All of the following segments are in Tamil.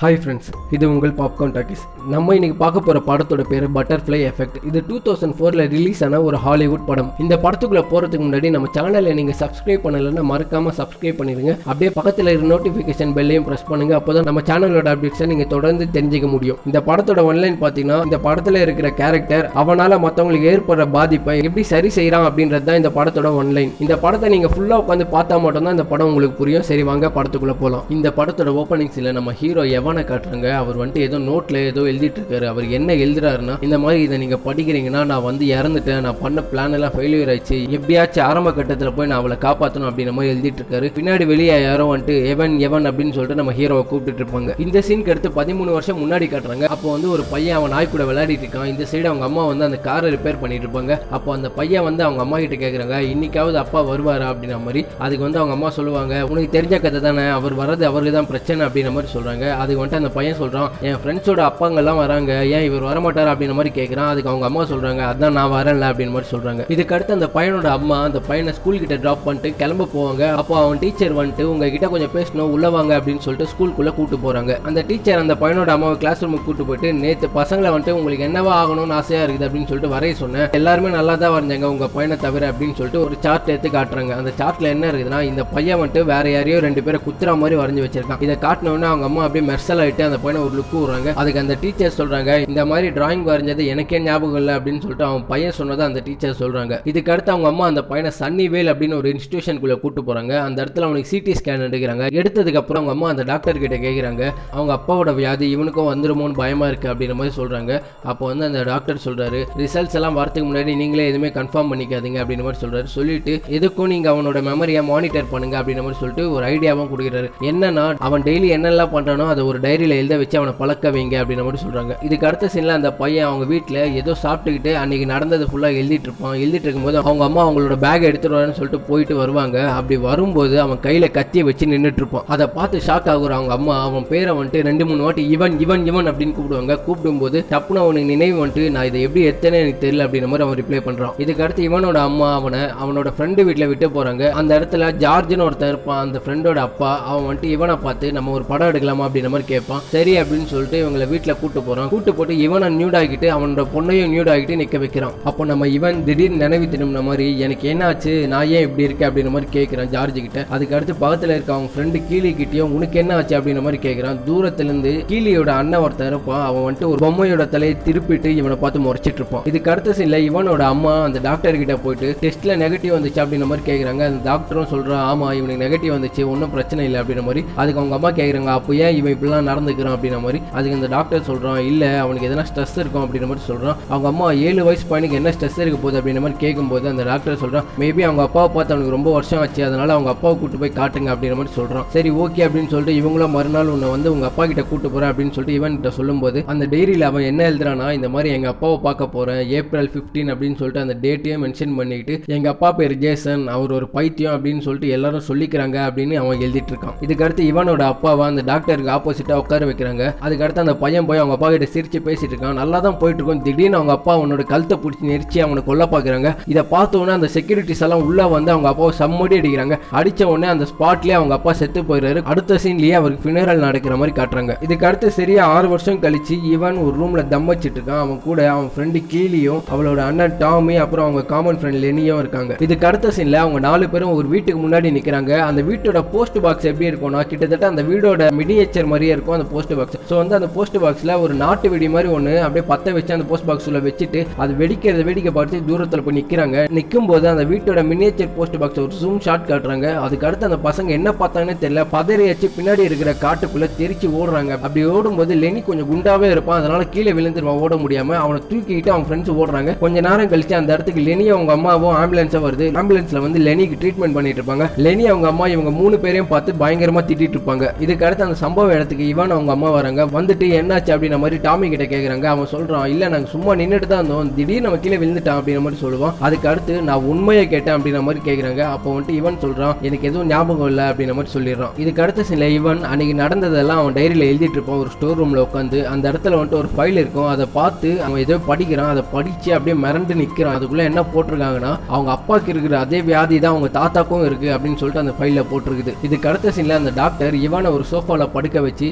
ஹாய் ஃப்ரெண்ட்ஸ் இது உங்கள் பாப்கார்ன் டாக்கிஸ் நம்ம இன்னைக்கு பார்க்க போற படத்தோட பேரு பட்டர்ஃப்ளை எஃபெக்ட் இது டூ தௌசண்ட் ஃபோர்ல ரிலீஸ் ஆன ஒரு ஹாலிவுட் படம் இந்த படத்துக்குள்ள போறதுக்கு முன்னாடி நம்ம சேனலை நீங்க சப்ஸ்கிரைப் பண்ணலைன்னா மறக்காம சப்ஸ்கிரைப் பண்ணிருங்க அப்படியே பக்கத்துல இருக்க நோட்டிபிகேஷன் பெல்லையும் பிரஸ் பண்ணுங்க அப்பதான் நம்ம சேனலோட அப்டேட்ஸை நீங்க தொடர்ந்து தெரிஞ்சுக்க முடியும் இந்த படத்தோட ஒன்லைன் பாத்தீங்கன்னா இந்த படத்துல இருக்கிற கேரக்டர் அவனால மத்தவங்களுக்கு ஏற்படுற பாதிப்பை எப்படி சரி செய்யறான் அப்படின்றது தான் இந்த படத்தோட ஒன்லைன் இந்த படத்தை நீங்க ஃபுல்லா உட்காந்து பார்த்தா மட்டும்தான் இந்த படம் உங்களுக்கு புரியும் சரி வாங்க படத்துக்குள்ள போலாம் இந்த படத்தோட ஓப்பனிங்ஸ்ல நம்ம ஹீரோ எவனை காட்டுறாங்க அவர் வந்துட்டு ஏதோ நோட்ல ஏதோ எழுதிட்டு இருக்காரு அவர் என்ன எழுதுறாருன்னா இந்த மாதிரி இதை நீங்க படிக்கிறீங்கன்னா நான் வந்து இறந்துட்டேன் நான் பண்ண பிளான் எல்லாம் ஃபெயிலியர் ஆயிடுச்சு எப்படியாச்சும் ஆரம்ப கட்டத்துல போய் நான் அவளை காப்பாற்றணும் அப்படின்ற மாதிரி எழுதிட்டு இருக்காரு பின்னாடி வெளியே யாரோ வந்துட்டு எவன் எவன் அப்படின்னு சொல்லிட்டு நம்ம ஹீரோவை கூப்பிட்டு இருப்பாங்க இந்த சீனுக்கு அடுத்து பதிமூணு வருஷம் முன்னாடி காட்டுறாங்க அப்போ வந்து ஒரு பையன் அவன் நாய் கூட விளையாடிட்டு இருக்கான் இந்த சைடு அவங்க அம்மா வந்து அந்த காரை ரிப்பேர் பண்ணிட்டு இருப்பாங்க அப்போ அந்த பையன் வந்து அவங்க அம்மா கிட்ட கேட்குறாங்க இன்னைக்காவது அப்பா வருவாரா அப்படின்ற மாதிரி அதுக்கு வந்து அவங்க அம்மா சொல்லுவாங்க உனக்கு தெரிஞ்ச கதை தானே அவர் வர்றது அவருக்கு தான் பிரச்சனை அப்படின்ற மாதிரி சொல்றாங்க அதுக்கு வந்துட்டு அந்த பையன் சொல்றான் என் ஃப்ரெண்ட்ஸோட அப்பாங்கெல்லாம் வராங்க ஏன் இவர் வரமாட்டார் அப்படின்ற மாதிரி கேட்குறான் அதுக்கு அவங்க அம்மா சொல்றாங்க அதான் நான் வரேன்ல அப்படின்ற மாதிரி சொல்றாங்க இதுக்கு அடுத்து அந்த பையனோட அம்மா அந்த பையனை ஸ்கூல் கிட்ட ட்ராப் பண்ணிட்டு கிளம்ப போவாங்க அப்போ அவன் டீச்சர் வந்துட்டு உங்ககிட்ட கொஞ்சம் பேசணும் உள்ள வாங்க அப்படின்னு சொல்லிட்டு ஸ்கூலுக்குள்ள கூட்டு போறாங்க அந்த டீச்சர் அந்த பையனோட அம்மாவை கிளாஸ் ரூமுக்கு கூட்டு போயிட்டு நேத்து பசங்களை வந்துட்டு உங்களுக்கு என்னவா ஆகணும்னு ஆசையா இருக்குது அப்படின்னு சொல்லிட்டு வரைய சொன்னேன் எல்லாருமே நல்லா தான் வரைஞ்சாங்க உங்க பையனை தவிர அப்படின்னு சொல்லிட்டு ஒரு சார்ட் எடுத்து காட்டுறாங்க அந்த சார்ட்ல என்ன இருக்குதுன்னா இந்த பையன் வந்துட்டு வேற யாரையோ ரெண்டு பேரை குத்துற மாதிரி வரைஞ்சு வச்சிருக்கான் இதை காட்டின உடனே அவங்க அம்மா அப்படியே மெர்சல் ஆயிட்டு அந்த பையனை ஒரு லுக்கு விடுறாங்க அதுக்கு அந்த டீச்சர் சொல்றாங்க இந்த மாதிரி டிராயிங் வரைஞ்சது எனக்கே ஞாபகம் இல்லை அப்படின்னு சொல்லிட்டு அவன் பையன் சொன்னதை அந்த டீச்சர் சொல்றாங்க இதுக்கு அடுத்து அவங்க அம்மா அந்த பையனை சன்னிவேல் அப்படின்னு ஒரு இன்ஸ்டியூஷனுக்குள்ள கூட்டு போறாங்க அந்த இடத்துல அவனுக்கு சிடி ஸ்கேன் எடுக்கிறாங்க எடுத்ததுக்கு அப்புறம் அவங்க அம்மா அந்த டாக்டர் கிட்ட கேட்குறாங்க அவங்க அப்பாவோட வியாதி இவனுக்கும் வந்துருமோன்னு பயமா இருக்கு அப்படின்ற மாதிரி சொல்றாங்க அப்போ வந்து அந்த டாக்டர் சொல்றாரு ரிசல்ட்ஸ் எல்லாம் வரதுக்கு முன்னாடி நீங்களே எதுவுமே கன்ஃபார்ம் பண்ணிக்காதீங்க அப்படின்ற மாதிரி சொல்றாரு சொல்லிட்டு எதுக்கும் நீங்க அவனோட மெமரியை மானிட்டர் பண்ணுங்க அப்படின்ற மாதிரி சொல்லிட்டு ஒரு ஐடியாவும் கொடுக்குறாரு என்னன்னா அவன் டெய்லி என்னெல்லாம் பண்றானோ அதை ஒரு டைரியில எழுத வச்சு அவனை பழக்க வைங்க அப்படின்ற மாதிரி சொல்றாங்க இதுக்கு அடுத்த சீன்ல அந்த பையன் அவங்க வீட்டில் ஏதோ சாப்பிட்டுக்கிட்டு அன்னைக்கு நடந்தது ஃபுல்லா எழுதிட்டு இருப்பான் எழுதிட்டு இருக்கும்போது அவங்க அம்மா அவங்களோட பேக் எடுத்துட்டு வரேன்னு சொல்லிட்டு போயிட்டு வருவாங்க அப்படி வரும்போது அவன் கையில கத்தியை வச்சு நின்றுட்டு இருப்பான் அதை பார்த்து ஷாக் ஆகுற அவங்க அம்மா அவன் பேரை வந்துட்டு ரெண்டு மூணு வாட்டி இவன் இவன் இவன் அப்படின்னு கூப்பிடுவாங்க கூப்பிடும்போது டப்புன்னு அவனுக்கு நினைவு வந்துட்டு நான் இதை எப்படி எத்தனை எனக்கு தெரியல அப்படின்ற மாதிரி அவன் ரிப்ளை பண்றான் இதுக்கு அடுத்து இவனோட அம்மா அவனை அவனோட ஃப்ரெண்டு வீட்டில் விட்டு போறாங்க அந்த இடத்துல ஜார்ஜ்னு ஒருத்தன் இருப்பான் அந்த ஃப்ரெண்டோட அப்பா அவன் வந்துட்டு இவனை பார்த்து நம்ம ஒரு படம் எடுக்கலாமா அப்படின்ற மாதிரி கேட்பான் சரி அப்படின்னு சொல்லிட்டு இவங்களை வீட்டில் கூட்டு போறான் கூட்டு போட்டு இவனை நியூட் ஆகிட்டு அவனோட பொண்ணையும் நியூட் ஆகிட்டு நிற்க வைக்கிறான் அப்போ நம்ம இவன் திடீர்னு நினைவு திரும்பின மாதிரி எனக்கு என்ன ஆச்சு நான் ஏன் இப்படி இருக்கேன் அப்படின்ற மாதிரி கேட்குறான் ஜார்ஜ் கிட்ட அதுக்கு அடுத்து பக்கத்தில் இருக்க அவங்க ஃப்ரெண்டு கீழி கிட்டயும் உனக்கு என்ன ஆச்சு அப்படின்ற மாதிரி கேட்குறான் தூரத்துலேருந்து கீழியோட அண்ணன் ஒருத்தன் இருப்பான் அவன் வந்துட்டு ஒரு பொம்மையோட தலையை திருப்பிட்டு இவனை பார்த்து முறைச்சிட்டு இருப்பான் இதுக்கு அடுத்த சீன்ல இவனோட அம்மா அந்த டாக்டர் கிட்ட போயிட்டு டெஸ்ட்ல நெகட்டிவ் வந்துச்சு அப்படின்ற மாதிரி கேட்குறாங்க அந்த டாக்டரும் சொல்றான் ஆமா இவனுக்கு நெகட்டிவ் வந்துச்சு ஒன்றும் பிரச்சனை இல்லை அப்படின்ற மாதிரி அதுக்கு அவங்க அம்மா கேட்குறாங்க அப்போ ஏன் இவன் இப்படிலாம் நடந்துக்கிறான் அப்படின்ற மாதிரி அதுக்கு அந்த டாக்டர் சொல்றான் இல்ல அவனுக்கு எதனா ஸ்ட்ரெஸ் இருக்கும் அப்படின்ற மாதிரி சொல்றான் அவங்க அம்மா ஏழு வயசு பையனுக்கு என்ன ஸ்ட்ரெஸ் இருக்க போகுது அப்படின்ற மாதிரி கேட்கும்போது அந்த டாக்டர் சொல்றான் மேபி அவங்க அப்பாவை பார்த்து அவனுக்கு ரொம்ப வருஷம் ஆச்சு அதனால அவங்க அப்பாவை கூட்டு போய் காட்டுங்க அப்படின்ற மாதிரி சொல்றான் சரி ஓகே அப்படின்னு சொல்லிட்டு இவங்களும் மறுநாள் உன்னை வந்து உங்க அப்பா கிட்ட கூட்டு போறேன் அப்படின்னு சொல்லிட்டு இவன் கிட்ட சொல்லும்போது அந்த டைரியில அவன் என்ன எழுதுறானா இந்த மாதிரி எங்க அப்பாவை பார்க்க போறேன் ஏப்ரல் 15 அப்படின்னு சொல்லிட்டு அந்த டேட்டையும் மென்ஷன் பண்ணிக்கிட்டு எங்க அப்பா பேர் ஜேசன் அவர் ஒரு பைத்தியம் அப்படின்னு சொல்லிட்டு எல்லாரும் சொல்லிக்கிறாங்க அப்படின்னு அவன் எழுதிட்டு இருக்கான் இதுக்கு அடுத்து இவனோட அப்பாவை அந்த டாக்டருக்கு ஆப்போசிட்டா உட்கார வைக்கிறாங்க அதுக்கு அடுத்து அந்த பையன் போய் அவங்க அப்பா கிட்ட சிரிச்சு பேசிட்டு இருக்கான் நல்லா தான் போயிட்டு இருக்கும் திடீர்னு அவங்க அப்பா அவனோட கழுத்தை பிடிச்சி நெரிச்சு அவனை கொல்ல பாக்குறாங்க இதை பார்த்த உடனே அந்த செக்யூரிட்டிஸ் எல்லாம் உள்ள வந்து அவங்க அப்பாவை செம்மடி அடிக்கிறாங்க அடிச்ச உடனே அந்த ஸ்பாட்லயே அவங்க அப்பா செத்து போயிடுறாரு அடுத்த சீன்லயே அவருக்கு ஃபினரல் நடக்கிற மாதிரி காட்டுறாங்க இதுக்கு அடுத்து சரியா ஆறு வருஷம் கழிச்சு இவன் ஒரு ரூம்ல தம் வச்சிட்டு இருக்கான் அவன் கூட அவன் ஃப்ரெண்டு கீலியும் அவளோட அண்ணன் டாமி அப்புறம் அவங்க காமன் ஃப்ரெண்ட் லெனியும் இருக்காங்க இதுக்கு அடுத்த சீன்ல அவங்க நாலு பேரும் ஒரு வீட்டுக்கு முன்னாடி நிக்கிறாங்க அந்த வீட்டோட போஸ்ட் பாக்ஸ் எப்படி இருக்கும்னா கிட்டத்தட்ட அந்த வீடோட மினியேச்சர் மாதிரியே இருக்கும் அந்த போஸ்ட் பாக்ஸ் ஸோ வந்து அந்த போஸ்ட் பாக்ஸ்ல ஒரு நாட்டு வெடி மாதிரி ஒன்று அப்படியே பத்த வச்சு அந்த போஸ்ட் பாக்ஸ்ல வச்சுட்டு அது வெடிக்கிறத வேடிக்கை பார்த்து தூரத்தில் போய் நிக்கிறாங்க நிற்கும் போது அந்த வீட்டோட மினியேச்சர் போஸ்ட் பாக்ஸ் ஒரு ஜூம் ஷாட் காட்டுறாங்க அதுக்கு அடுத்து அந்த பசங்க என்ன பார்த்தாங்கன்னு தெரியல பதறி வச்சு பின்னாடி இருக்கிற காட்டுக்குள்ள தெரிச்சு ஓடுறாங்க அப்படி ஓடும்போது லெனி கொஞ்சம் குண்டாவே இருப்பான் அதனால கீழே விழுந்துருவான் ஓட முடியாம அவனை தூக்கிக்கிட்டு அவன் ஃப்ரெண்ட்ஸ் ஓடுறாங்க கொஞ்ச நேரம் கழிச்சு அந்த இடத்துக்கு லெனி அவங்க அம்மாவும் ஆம்புலன்ஸா வருது ஆம்புலன்ஸ்ல வந்து லெனிக்கு ட்ரீட்மெண்ட் பண்ணிட்டு இருப்பாங்க லெனி அவங்க அம்மா இவங்க மூணு பேரையும் பார்த்து பயங்கரமா திட்டிட்டு இருப்பாங்க இதுக்கு அடுத்து அந்த சம்பவ இடத்துக்கு இவன் அவங்க அம்மா வராங்க வந்துட்டு என்னாச்சு அப்படின்ற மாதிரி டாமி கிட்ட கேக்குறாங்க அவன் சொல்றான் இல்ல நாங்க சும்மா நின்னுட்டு தான் இருந்தோம் திடீர்னு நம்ம கீழே விழுந்துட்டான் அப்படின்ற மாதிரி சொல்லுவான் அதுக்கு அடுத்து நான் உண்மையை கேட்டேன் அப்படின்ற மாதிரி கேக்குறாங்க அப்போ வந்துட்டு இவன் சொல்றான் எனக்கு எதுவும் ஞாபகம் இல்லை அப்படின்ற மாதிரி சொல்லிடுறான் இதுக்கு அடுத்த சில இவன் அன்னைக்கு நடந்ததெல்லாம் அவன் டைரியில எழுதிட்டு இருப்பான் ஒரு ஸ்டோர் ரூம்ல உட்காந்து அந்த இடத்துல வந்துட்டு ஒரு ஃபைல் இருக்கும் அதை பார்த்து அவன் ஏதோ படிக்கிறான் அதை படிச்சு அப்படியே மிரண்டு நிக்கிறான் அதுக்குள்ள என்ன போட்டிருக்காங்கன்னா அவங்க அப்பாக்கு இருக்கிற அதே வியாதி தான் அவங்க தாத்தாக்கும் இருக்கு அப்படின்னு சொல்லிட்டு அந்த ஃபைல்ல போட்டிருக்குது இதுக்கு அடுத்த சீன்ல அந்த டாக்டர் இவனை ஒரு சோஃபால படுக்க வச்சு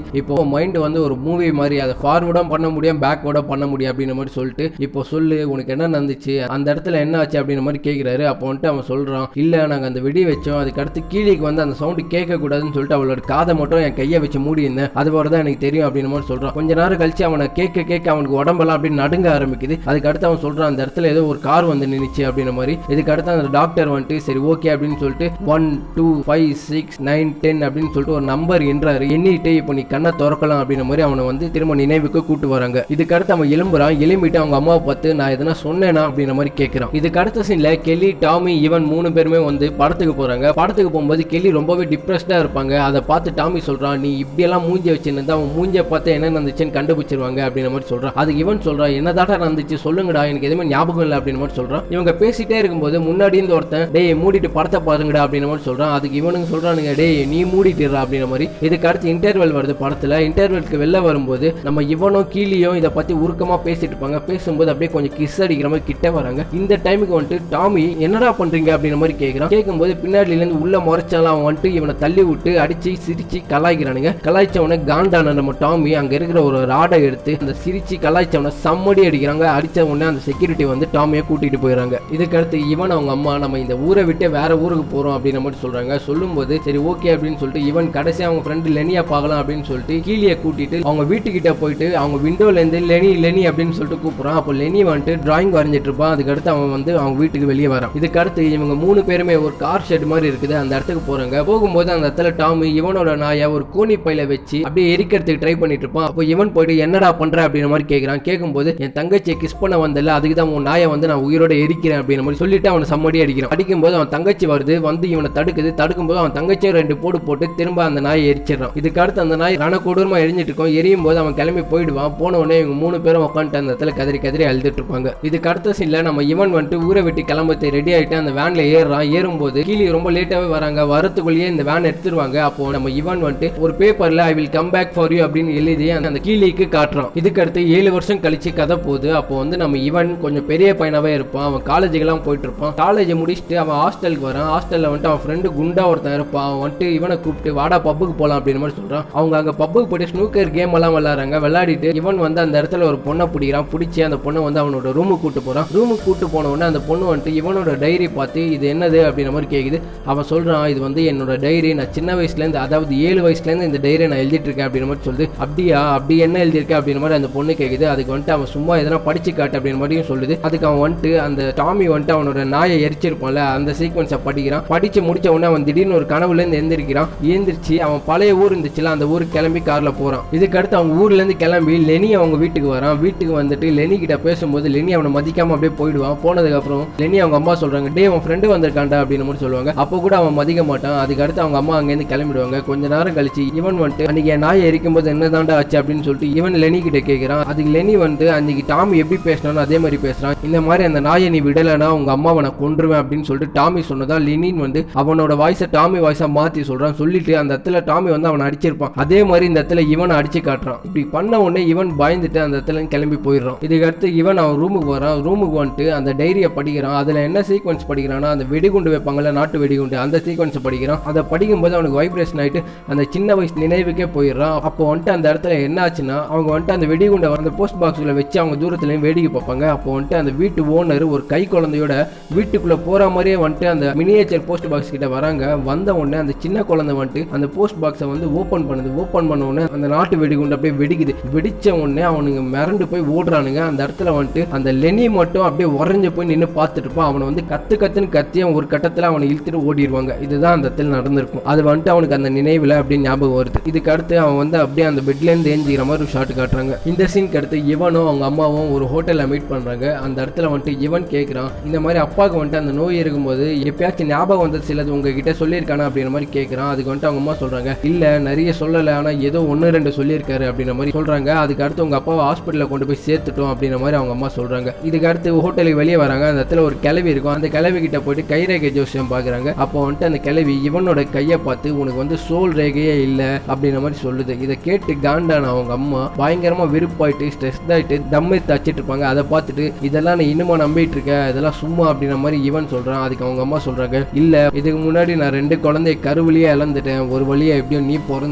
இப்போ மைண்ட் வந்து ஒரு மூவி மாதிரி அதை ஃபார்வர்டும் பண்ண முடியும் பேக்வர்டும் பண்ண முடியும் அப்படின்ற மாதிரி சொல்லிட்டு இப்போ சொல்லு உனக்கு என்ன நடந்துச்சு அந்த இடத்துல என்ன ஆச்சு அப்படின்ற மாதிரி கேட்குறாரு அப்போ வந்துட்டு அவன் சொல்கிறான் இல்லை நாங்கள் அந்த வெடி வச்சோம் அதுக்கு அடுத்து கீழேக்கு வந்து அந்த சவுண்டு கேட்கக்கூடாதுன்னு சொல்லிட்டு அவளோட காதை மட்டும் என் கையை வச்சு மூடி இருந்தேன் அது போல தான் எனக்கு தெரியும் அப்படின்ற மாதிரி சொல்கிறான் கொஞ்ச நேரம் கழிச்சு அவனை கேட்க கேட்க அவனுக்கு உடம்பெல்லாம் அப்படி நடுங்க ஆரம்பிக்குது அதுக்கு அடுத்து அவன் சொல்கிறான் அந்த இடத்துல ஏதோ ஒரு கார் வந்து நின்றுச்சு அப்படின்ற மாதிரி இதுக்கு அடுத்து அந்த டாக்டர் வந்துட்டு சரி ஓகே அப்படின்னு சொல்லிட்டு one two five six nine ten அப்படின்னு சொல்லிட்டு ஒரு நம்பர் என்றாரு எண்ணிட்டு இப்போ நீ கண்ணை திறக்கலாம் அப்படின்ற மாதிரி அவனை வந்து திரும்ப நினைவுக்கு கூட்டு வராங்க இதுக்கு அடுத்து அவன் எலும்புறான் எலும்பிட்டு அவங்க அம்மாவை பார்த்து நான் எதனா சொன்னேனா அப்படின்ற மாதிரி கேட்கிறான் இதுக்கு அடுத்த சீன்ல கெல்லி டாமி இவன் மூணு பேருமே வந்து படத்துக்கு போறாங்க படத்துக்கு போகும்போது கெல்லி ரொம்பவே டிப்ரெஸ்டா இருப்பாங்க அதை பார்த்து டாமி சொல்றான் நீ இப்படியெல்லாம் மூஞ்சி வச்சிருந்தா அவன் மூஞ்ச பார்த்து என்ன நடந்துச்சுன்னு கண்டுபிடிச்சிருவாங்க அப்படின்ற மாதிரி சொல்றான் அதுக்கு இவன் சொல்றான் என்னதாடா நடந்துச்சு சொல்லுங்கடா எனக்கு எதுவுமே ஞாபகம் இல்லை அப்படின்ற மாதிரி சொல்றான் இவங்க பேசிட்டே இருக்கும்போது முன்னாடி இருந்து ஒருத்தன் டேய் மூடிட்டு படத்தை பாருங்கடா அப்படின்ற மாதிரி சொல்றான் அதுக்கு இவனுங்க சொல்றானுங்க டேய் நீ மூடிட்டுறா அப்படின்ற மாதிரி இதுக்கு அடுத்து இன்டர்வல் வருது படத்துல இன்டர்வெலுக்கு வெளில வரும்போது நம்ம இவனும் கீழியும் இதை பத்தி உருக்கமா பேசிட்டு இருப்பாங்க பேசும்போது அப்படியே கொஞ்சம் கிஸ் அடிக்கிற மாதிரி கிட்ட வராங்க இந்த டைமுக்கு வந்துட்டு டாமி என்னடா பண்றீங்க அப்படின்ற மாதிரி கேட்கிறான் கேட்கும்போது பின்னாடில இருந்து உள்ள முறைச்சாலும் அவன் வந்துட்டு இவனை தள்ளி விட்டு அடிச்சு சிரிச்சு கலாய்க்கிறானுங்க கலாய்ச்சவனை காண்டான நம்ம டாமி அங்க இருக்கிற ஒரு ராடை எடுத்து அந்த சிரிச்சு கலாய்ச்சவனை சம்மடி அடிக்கிறாங்க அடிச்ச உடனே அந்த செக்யூரிட்டி வந்து டாமியை கூட்டிட்டு போயிடறாங்க இதுக்கு அடுத்து இவன் அவங்க அம்மா நம்ம இந்த ஊரை விட்டு வேற ஊருக்கு போறோம் அப்படின்ற மாதிரி சொல்றாங்க சொல்லும்போது சரி ஓகே அப்படின்னு சொல்லிட்டு இவன் கடைசி அவங்க ஃப்ரெண்டு லெனியா பார்க்கலாம் அப்படின்னு சொல்லிட்டு கீழியை கூட்டிட்டு அவங்க வீட்டுக்கிட்ட போயிட்டு அவங்க விண்டோல இருந்து லெனி லெனி அப்படின்னு சொல்லிட்டு கூப்பிடுறான் அப்போ லெனி வந்துட்டு டிராயிங் வரைஞ்சிட்டு இருப்பான் அதுக்கு அடுத்து அவன் வந்து அவங்க வீட்டுக்கு வெளியே வரான் இதுக்கு அடுத்து இவங்க மூணு பேருமே ஒரு கார் ஷெட் மாதிரி இருக்குது அந்த இடத்துக்கு போறாங்க போகும்போது அந்த இடத்துல டாமி இவனோட நாயை ஒரு கோணி பையில வச்சு அப்படியே எரிக்கிறதுக்கு ட்ரை பண்ணிட்டு இருப்பான் அப்போ இவன் போயிட்டு என்னடா பண்ற அப்படின்ற மாதிரி கேட்கறான் கேட்கும்போது என் தங்கச்சியை கிஸ் பண்ண வந்தல அதுக்கு தான் உன் நாயை வந்து நான் உயிரோட எரிக்கிறேன் அப்படின்ற மாதிரி சொல்லிட்டு அவனை சம்மடி அடிக்கிறான் அடிக்கும்போது அவன் தங்கச்சி வருது வந்து இவனை தடுக்குது தடுக்கும்போது அவன் தங்கச்சியும் ரெண்டு போடு போட்டு திரும்ப அந்த நாயை எரிச்சிடறான் இதுக்கு அடுத்து அந்த நாய் ரணக்கொடூரமா எரிஞ்சிட்டு இருக்கும் எரியும் போது அவன் கிளம்பி போயிடுவான் போன உடனே இவங்க மூணு பேரும் உட்காந்துட்டு அந்த இடத்துல கதறி கதறி அழுதுட்டு இருப்பாங்க இதுக்கு அடுத்த சீன்ல நம்ம இவன் வந்துட்டு ஊரை விட்டு கிளம்பத்து ரெடி ஆயிட்டு அந்த வேன்ல ஏறுறான் ஏறும்போது கீழே ரொம்ப லேட்டாவே வராங்க வரத்துக்குள்ளேயே இந்த வேன் எடுத்துருவாங்க அப்போ நம்ம இவன் வந்துட்டு ஒரு பேப்பர்ல I will come back for you அப்படின்னு எழுதி அந்த அந்த கீழேக்கு காட்டுறான் இதுக்கு அடுத்து ஏழு வருஷம் கழிச்சு கதை போகுது அப்போ வந்து நம்ம இவன் கொஞ்சம் பெரிய பையனாவே இருப்பான் அவன் காலேஜுக்கெல்லாம் போயிட்டு இருப்பான் காலேஜ் முடிச்சுட்டு அவன் ஹாஸ்டலுக்கு வரான் ஹாஸ்டல்ல வந்துட்டு அவன் ஃப்ரெண்டு குண்டா ஒருத்தன் இருப்பான் அவன் வந்துட்டு இவனை கூப்பிட்டு வாடா பப்புக்கு போலாம் அப்படின்னு மாதிரி சொல்றான் அவங்க அங்க பப்புக்கு போயிட்டு ஸ்னூக்கர் கேம் எல்லாம் விளையாடுறாங்க விளையாடிட்டு இவன் வந்து அந்த இடத்துல ஒரு பொண்ணை பிடிக்கிறான் பிடிச்சி அந்த பொண்ணை வந்து அவனோட ரூமுக்கு கூட்டு போறான் ரூமுக்கு கூட்டு போன உடனே அந்த பொண்ணு வந்துட்டு இவனோட டைரி பார்த்து இது என்னது அப்படின்ற மாதிரி கேக்குது அவன் சொல்றான் இது வந்து என்னோட டைரி நான் சின்ன வயசுல இருந்து அதாவது ஏழு வயசுல இருந்து இந்த டைரி நான் எழுதிட்டு இருக்கேன் அப்படின்ற மாதிரி சொல்லுது அப்படியா அப்படி என்ன எழுதியிருக்க அப்படின்ற மாதிரி அந்த பொண்ணு கேக்குது அதுக்கு வந்துட்டு அவன் சும்மா எதனா படிச்சு காட்டு அப்படின்ற மாதிரியும் சொல்லுது அதுக்கு அவன் வந்துட்டு அந்த டாமி வந்துட்டு அவனோட நாயை எரிச்சிருப்பான்ல அந்த சீக்வன்ஸை படிக்கிறான் படிச்சு முடிச்ச உடனே அவன் திடீர்னு ஒரு கனவுல இருந்து எந்திரிக்கிறான் எழுந்திரிச்சு அவன் பழைய ஊர் இருந்துச்சுல அந்த ஊருக்கு கிளம்பி கார்ல போறான் இதுக்கு அடுத்து அவங்க ஊர்ல இருந்து கிளம்பி லெனி அவங்க வீட்டுக்கு வரான் வீட்டுக்கு வந்துட்டு லெனி கிட்ட பேசும்போது லெனி அவனை மதிக்காம அப்படியே போயிடுவான் போனதுக்கு அப்புறம் லெனி அவங்க அம்மா சொல்றாங்க டே அவன் ஃப்ரெண்டு வந்திருக்காண்டா அப்படின்னு மாதிரி சொல்லுவாங்க அப்போ கூட அவன் மதிக்க மாட்டான் அதுக்கு அடுத்து அவங்க அம்மா அங்கேருந்து கிளம்பிடுவாங்க கொஞ்ச நேரம் கழிச்சு இவன் வந்துட்டு அன்னைக்கு என் நாயை எரிக்கும் போது என்னதாண்டா ஆச்சு அப்படின்னு சொல்லிட்டு இவன் லெனி கிட்ட கேட்கிறான் அதுக்கு லெனி வந்து அன்னைக்கு டாமி எப்படி பேசினானோ அதே மாதிரி பேசுறான் இந்த மாதிரி அந்த நாயை நீ விடலைன்னா உங்க அம்மாவை நான் கொன்றுவேன் அப்படின்னு சொல்லிட்டு டாமி சொன்னதா லெனின் வந்து அவனோட வாய்ஸை டாமி வாய்ஸா மாத்தி சொல்றான் சொல்லிட்டு அந்த இடத்துல டாமி வந்து அவனை அடிச்சிருப்பான் அதே மாதிரி இந்த இடத்துல இவனை அடிச்சு காட்டுறான் இப்படி பண்ண உடனே இவன் பயந்துட்டு அந்த இடத்துல இருந்து கிளம்பி போயிடுறான் இதுக்கு அடுத்து இவன் அவன் ரூமுக்கு வரான் ரூமுக்கு வந்துட்டு அந்த டைரியை படிக்கிறான் அதுல என்ன சீக்வன்ஸ் படிக்கிறான்னா அந்த வெடிகுண்டு வைப்பாங்கல்ல நாட்டு வெடிகுண்டு அந்த சீக்வன்ஸ் படிக்கிறான் அதை படிக்கும்போது அவனுக்கு வைப்ரேஷன் ஆயிட்டு அந்த சின்ன வயசு நினைவுக்கே போயிடுறான் அப்போ வந்துட்டு அந்த இடத்துல என்ன ஆச்சுன்னா அவங்க வந்துட்டு அந்த வெடிகுண்டை அந்த போஸ்ட் பாக்ஸ்ல வச்சு அவங்க தூரத்துலயும் வேடிக்கை பார்ப்பாங்க அப்போ வந்துட்டு அந்த வீட்டு ஓனர் ஒரு கை குழந்தையோட வீட்டுக்குள்ள போற மாதிரியே வந்துட்டு அந்த மினியேச்சர் போஸ்ட் பாக்ஸ் கிட்ட வராங்க வந்த உடனே அந்த சின்ன குழந்தை வந்துட்டு அந்த போஸ்ட் பாக்ஸை வந்து ஓப்பன் பண்ணுது ஓப்பன் பண்ண உடனே அந்த நாட்டு வெடிகுண்டு அப்படியே வெடிக்குது வெடிச்ச உடனே அவனுங்க மிரண்டு போய் ஓடுறானுங்க அந்த இடத்துல வந்துட்டு அந்த லெனி மட்டும் அப்படியே உறைஞ்சு போய் நின்று பார்த்துட்டு இருப்பான் அவனை வந்து கத்து கத்துன்னு கத்தி அவன் ஒரு கட்டத்தில் அவனை இழுத்துட்டு ஓடிடுவாங்க இதுதான் அந்த இடத்துல நடந்திருக்கும் அது வந்துட்டு அவனுக்கு அந்த நினைவில் அப்படியே ஞாபகம் வருது இதுக்கு அடுத்து அவன் வந்து அப்படியே அந்த பெட்லேருந்து ஏஞ்சிக்கிற மாதிரி ஒரு ஷாட் காட்டுறாங்க இந்த சீனுக்கு அடுத்து இவனும் அவங்க அம்மாவும் ஒரு ஹோட்டலில் மீட் பண்ணுறாங்க அந்த இடத்துல வந்துட்டு இவன் கேட்குறான் இந்த மாதிரி அப்பாவுக்கு வந்துட்டு அந்த நோய் இருக்கும்போது எப்பயாச்சும் ஞாபகம் வந்தது சிலது உங்ககிட்ட சொல்லியிருக்கானா அப்படின்ற மாதிரி கேட்குறான் அதுக்கு வந்துட்டு அவங்க அம்மா சொல்கிறாங்க இல்லை நிறைய சொல்லலை ஆனால் ஏதோ ஒன்று ரெண்டு சொல்லியிருக்காரு அப்படின்ற மாதிரி சொல்கிறாங்க அதுக்கு அடுத்து உங்கள் அப்பாவை ஹாஸ்பிட்டலில் கொண்டு போய் சேர்த்துட்டோம் அப்படின்ற மாதிரி அவங்க அம்மா சொல்கிறாங்க இதுக்கு அடுத்து ஹோட்டலுக்கு வெளியே வராங்க அந்த இடத்துல ஒரு கிளவி இருக்கும் அந்த கிளவி கிட்ட போயிட்டு கைரேகை ஜோசியம் பார்க்குறாங்க அப்போ வந்துட்டு அந்த கிளவி இவனோட கையை பார்த்து உனக்கு வந்து சோல் ரேகையே இல்லை அப்படின்ற மாதிரி சொல்லுது இதை கேட்டு காண்டான அவங்க அம்மா பயங்கரமா விருப்பாயிட்டு ஸ்ட்ரெஸ் ஆயிட்டு தம்மை தச்சிட்டு இருப்பாங்க அதை பார்த்துட்டு இதெல்லாம் நீ இன்னுமா நம்பிட்டு இருக்க இதெல்லாம் சும்மா அப்படின்ற மாதிரி இவன் சொல்றான் அதுக்கு அவங்க அம்மா சொல்றாங்க இல்ல இதுக்கு முன்னாடி நான் ரெண்டு குழந்தைய கருவிலேயே இழந்துட்டேன் ஒரு வழியா எப்படியும் நீ பிறந்த அப்படின்ற